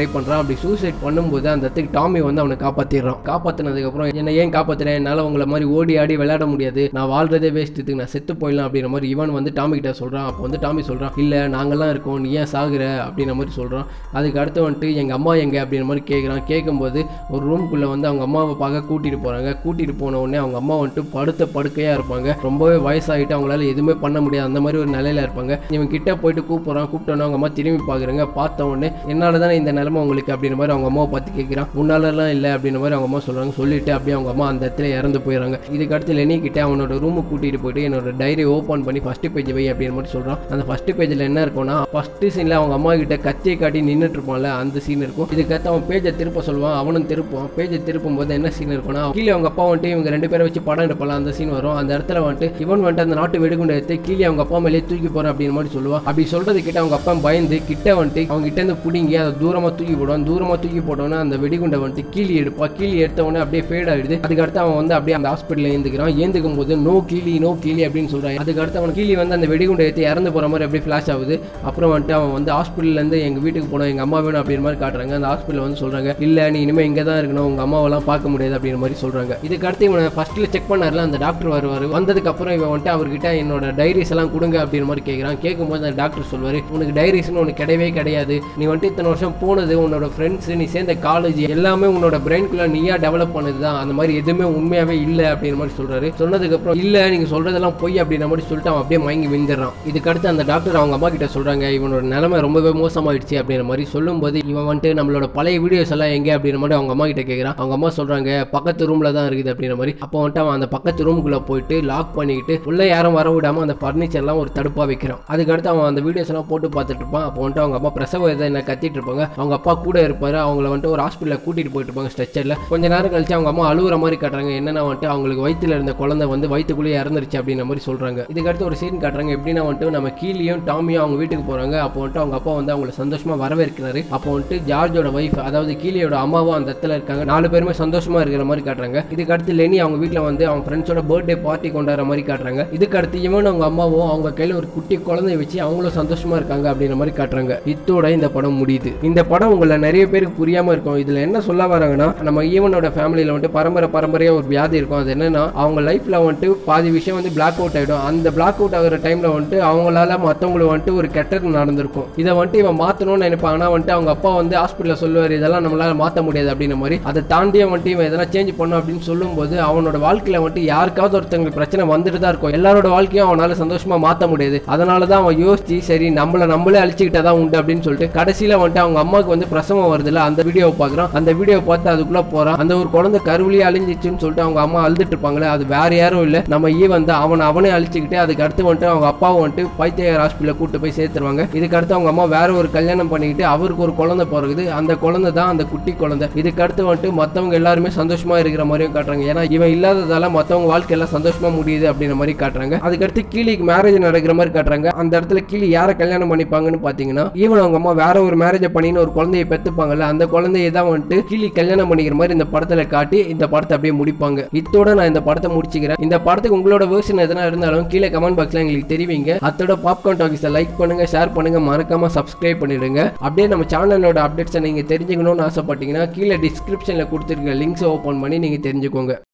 அப்படி சூசைட் பண்ணும்போது அந்த இடத்துக்கு டாமி வந்து அவனை காப்பாத்திடுறான் காப்பாத்தினதுக்கப்புறம் என்ன ஏன் காப்பாத்துறேன் என்னால் உங்களை மாதிரி ஓடி ஆடி விளையாட முடியாது நான் வாழ்றதே வேஸ்ட் இதுக்கு நான் செத்து போயிடலாம் அப்படின்ற மாதிரி இவன் வந்து டாமி கிட்ட சொல்கிறான் அப்போ வந்து டாமி சொல்கிறான் இல்லை நாங்கள்லாம் இருக்கோம் நீ ஏன் சாகுற அப்படின்ற மாதிரி சொல்கிறான் அதுக்கு அடுத்து வந்துட்டு எங்கள் அம்மா எங்கே அப்படின்ற மாதிரி கேட்குறான் கேட்கும்போது ஒரு ரூம்குள்ளே வந்து அவங்க அம்மாவை பார்க்க கூட்டிகிட்டு போகிறாங்க கூட்டிகிட்டு போன உடனே அவங்க அம்மா வந்துட்டு படுத்த படுக்கையாக இருப்பாங்க ரொம்பவே வயசாகிட்டு அவங்களால எதுவுமே பண்ண முடியாது அந்த மாதிரி ஒரு நிலையில இருப்பாங்க இவன் கிட்ட போயிட்டு கூப்பிட்றான் கூப்பிட்டோன்னே அவங்க அம்மா திரும்பி பார்க்குறாங்க பார்த்த உடனே என்னால் தானே இந்த நிலைமை உங்களுக்கு அப்படின்ற மாதிரி அவங்க அம்மாவை பார்த்து கேட்குறான் முன்னாலலாம் இல்லை அப்படின்ற மாதிரி அவங்க அம்மா சொல்கிறாங்க சொல்லிட்டு அப்படியே அவங்க அம்மா அந்த இடத்துல இறந்து போயிடறாங்க இதுக்கு அடுத்து லெனி கிட்ட அவனோட ரூமுக்கு கூட்டிகிட்டு போயிட்டு என்னோட டைரி ஓப்பன் பண்ணி ஃபஸ்ட்டு பேஜ் வை அப்படின்ற மாதிரி சொல்கிறான் அந்த ஃபஸ்ட்டு பேஜில் என்ன இருக்கும்னா ஃபஸ்ட்டு சீனில் அவங்க அம்மா கிட்ட கத்தியை காட்டி நின்றுட்டு இருப்பான்ல அந்த சீன் இருக்கும் இதுக்கடுத்து அவன் பேஜை திருப்ப சொல்லுவான் அவனும் திருப்புவான் பேஜை திருப்பும் போது என்ன சீன் இருக்கும்னா கீழே அவங்க அப்பா வந்துட்டு இவங்க ரெண்டு பேரை வச்சு படம் எடுப்பாங்க அந்த சீன் வரும் அந்த இடத்துல வந்துட்டு இவன் வந்துட்டு அந்த நாட்டு வெடிகுண்டை எடுத்து கீழே அவங்க அப்பா மேலே தூக்கி போகிறேன் அப்படின்ற மாதிரி சொல்லுவான் அப்படி சொல்றது கிட்ட அவங்க அப்பா பயந்து கிட்ட வந்துட்டு அவங்க கிட்ட இருந்து பிடிங்கி அதை தூரமாக தூக்கி போடுவான் தூரமாக தூக்கி போட்டோன்னே அந்த வெடிகுண்டை வந்துட்டு கீழே எடுப்பா கீழே எடுத்த உடனே அப்படியே ஃபேட் ஆயிடுது அதுக்கடுத்து அவன் வந்து அப்படியே அந்த ஹாஸ்பிட்டலில் ஏந்துக்கிறான் ஏந்துக்கும் போது நோ கீழி நோ கீழி அப்படின்னு சொல்றான் அதுக்கடுத்து அவன் கீழி வந்து அந்த வெடிகுண்டை ஏற்றி இறந்து போகிற மாதிரி அப்படியே ஃப்ளாஷ் ஆகுது அப்புறம் வந்துட்டு அவன் வந்து ஹாஸ்பிட்டல்லேருந்து எங்கள் வீட்டுக்கு போனோம் எங்கள் அம்மா வேணும் அப்படின்ற மாதிரி காட்டுறாங்க அந்த ஹாஸ்பிட்டல் வந்து சொல்கிறாங்க இல்லை நீ இனிமேல் இங்கே தான் இருக்கணும் உங்கள் அம்மாவெல்லாம் பார்க்க முடியாது அப்படின்ற மாதிரி சொல்கிறாங்க இதுக்கு அடுத்து இவனை ஃபஸ்ட்டில் செக் பண்ணார்ல அந்த டாக்டர் வருவார் வந்ததுக்கு அப்புறம் இவன் வந்துட்டு அவர்கிட்ட என்னோட டைரிஸ் எல்லாம் கொடுங்க அப்படின்ற மாதிரி கேட்குறான் கேட்கும்போது அந்த டாக்டர் சொல்வார் உனக்கு டைரிஸ்னு உனக்கு கிடையவே கிடையாது நீ வந்துட்டு இத்தனை வருஷம் போனது உன்னோட ஃப்ரெண்ட்ஸ் நீ சேர்ந்த காலேஜ் எல்லாமே உன்னோட பிரெயின்குள்ள நீயா டெவலப் பண்ணது தான் அந்த மாதிரி எதுவுமே உண்மையாவே இல்லை அப்படின்ற மாதிரி சொல்றாரு சொன்னதுக்கு அப்புறம் இல்ல நீங்க சொல்றதெல்லாம் பொய் அப்படின்ற மாதிரி சொல்லிட்டு அவன் அப்படியே மயங்கி விழுந்துடுறான் இதுக்கு அடுத்து அந்த டாக்டர் அவங்க அம்மா கிட்ட சொல்றாங்க இவனோட நிலைமை ரொம்பவே மோசமாயிடுச்சு அப்படின்ற மாதிரி சொல்லும்போது இவன் வந்துட்டு நம்மளோட பழைய வீடியோஸ் எல்லாம் எங்க அப்படின்ற மாதிரி அவங்க அம்மா கிட்ட கேட்கறான் அவங்க அம்மா சொல்றாங்க பக்கத்து ரூம்ல தான் இருக்குது அப்படின்ற மாதிரி அப்போ வந்துட்டு அவன் அந்த பக்கத்து ரூமுக்குள்ள போயிட்டு லாக் பண்ணிக்கிட்டு உள்ள யாரும் வர விடாம அந்த ஃபர்னிச்சர்லாம் ஒரு தடுப்பா வைக்கிறான் அதுக்கடுத்து அவன் அந்த வீடியோஸ் எல்லாம் போட்டு பார்த்துட்டு இருப்பான் அப்போ வந்துட்டு அவங்க அம்மா பிரசவ இதை என்ன கத்திட்டு இருப்பாங்க அவங்க அப்பா கூட இருப்பாரு அவங்கள வந்துட்டு ஒரு ஹாஸ்பிட்டலில் கூட்டிட்டு போயிட்டு இருப்பாங்க ஸ்ட்ரெச்சரில் கொஞ்ச நேரம் கழிச்சு அவங்க அம்மா அழுகுற மாதிரி காட்டுறாங்க என்னன்னா வந்துட்டு அவங்களுக்கு வயித்துல இருந்த குழந்தை வந்து வயிற்றுக்குள்ளேயே இறந்துருச்சு அப்படின்ற மாதிரி சொல்றாங்க இதுக்கடுத்து ஒரு சீன் காட்டுறாங்க எப்படின்னா வந்துட்டு நம்ம கீழியும் டாமியும் அவங்க வீட்டுக்கு போறாங்க அப்போ வந்துட்டு அவங்க அப்பா வந்து அவங்கள சந்தோஷமா வரவேற்கிறாரு அப்போ வந்துட்டு ஜார்ஜோட ஒய்ஃப் அதாவது கீழியோட அம்மாவும் அந்த இடத்துல இருக்காங்க நாலு பேருமே சந்தோஷமா இருக்கிற மாதிரி காட்டுறாங்க இதுக்கு அடுத்து லெனி அவங்க வீட்டில் வந்து அவங்க ஃப்ரெண்ட்ஸோட பர்த்டே பார்ட்டி கொண்டாடுற மாதிரி காட்டுறாங்க இதுக்கு அடுத்து இவன் அவங்க அம்மாவும் அவங்க கையில் ஒரு குட்டி குழந்தைய வச்சு அவங்களும் சந்தோஷமா இருக்காங்க அப்படின்ற மாதிரி காட்டுறாங்க இத்தோட இந்த படம் முடியுது இந்த படம் உங்களை நிறைய பேருக்கு புரியாம இருக்கும் இதுல என்ன சொல்ல வராங்கன்னா நம்ம ஈவனோட ஃபேமிலியில வந்துட்டு பரம்பரை பரம்பரையா ஒரு வியாதி இருக்கும் அது என்னன்னா அவங்க லைஃப்ல வந்துட்டு பாதி விஷயம் வந்து பிளாக் அவுட் ஆயிடும் அந்த பிளாக் அவுட் ஆகுற டைம்ல வந்துட்டு அவங்களால மத்தவங்களுக்கு வந்துட்டு ஒரு கெட்டது நடந்திருக்கும் இதை வந்துட்டு இவன் மாத்தணும்னு நினைப்பான் ஆனா வந்துட்டு அவங்க அப்பா வந்து ஹாஸ்பிட்டல்ல சொல்லுவார் இதெல்லாம் நம்மளால மாத்த முடியாது அப்படின்ற மாதிரி அதை தாண்டியே வந்துட்டு இவன் எதனா சேஞ்ச் பண்ணும் அப்படின்னு சொல்லும்போது அவனோட வாழ்க்கையில வந்துட்டு யாருக்காவது ஒருத்தங்களுக்கு பிரச்சனை வந்துட்டு தான் இருக்கும் எல்லாரோட வாழ்க்கையும் அவனால சந்தோஷமா மாத்த முடியாது அதனால தான் அவன் யோசிச்சு சரி நம்மள நம்மளே அழிச்சுக்கிட்டா தான் உண்டு அப்படின்னு சொல்லிட்டு கடைசியில வந்துட்டு அவங்க அம்மாவுக்கு வந்து பிரசவம் வருதுல்ல அந்த வீடியோவை பார்க்குறான் அந்த வீடியோவை பார்த்து அதுக்குள்ள போறான் அந்த ஒரு குழந்தை கருவிலேயே அழிஞ்சிச்சுன்னு சொல்லிட்டு அவங்க அம்மா அழுதுட்டு இருப்பாங்களே அது வேற யாரும் இல்லை நம்ம ஈ வந்து அவனை அவனே அழிச்சுக்கிட்டு அதுக்கு அடுத்து வந்துட்டு அவங்க அப்பாவும் வந்துட்டு பைத்தியர் ஹாஸ்பிட்டலில் கூட்டு போய் சேர்த்துருவாங்க இதுக்கு அடுத்து அவங்க அம்மா வேற ஒரு கல்யாணம் பண்ணிக்கிட்டு அவருக்கு ஒரு குழந்தை பிறகுது அந்த குழந்தை தான் அந்த குட்டி குழந்தை இதுக்கு அடுத்து வந்துட்டு மற்றவங்க எல்லாருமே சந்தோஷமா இருக்கிற மாதிரியும் காட்டுறாங்க ஏன்னா இவன் இல்லாததால மற்றவங்க வாழ்க்கை எல்லாம் சந்தோஷமா முடியுது அப்படின்ற மாதிரி காட்டுறாங்க அதுக்கடுத்து கீழிக்கு மேரேஜ் நடக்கிற மாதிரி காட்டுறாங்க அந்த இடத்துல கீழே யாரை கல்யாணம் பண்ணிப்பாங்கன்னு பார்த்தீங்கன்னா ஈவன் அவங்க அம்மா வேற ஒரு மேரேஜை பண்ணின்னு ஒரு குழந்தையை பெற்றுப்பாங்கல்ல அந்த குழந்தையை தான் வந்துட்டு கீழி கல்யாணம் பண்ணிக்கிற மாதிரி இந்த படத்துல காட்டி இந்த படத்தை அப்படியே முடிப்பாங்க இத்தோட நான் இந்த படத்தை முடிச்சுக்கிறேன் இந்த படத்துக்கு உங்களோட வேர்ஷன் எதனா இருந்தாலும் கீழே கமெண்ட் பாக்ஸ்ல எங்களுக்கு தெரிவிங்க அத்தோட பாப்கார்ன் டாக்கிஸை லைக் பண்ணுங்க ஷேர் பண்ணுங்க மறக்காம சப்ஸ்கிரைப் பண்ணிடுங்க அப்படியே நம்ம சேனலோட அப்டேட்ஸை நீங்க தெரிஞ்சுக்கணும்னு ஆசைப்பட்டீங்கன்னா கீழே டிஸ்கிரிப்ஷன்ல கொடுத்துருக்க லிங்க்ஸ் ஓப்பன் பண்ணி நீங்க தெரிஞ்சுக்கோங்க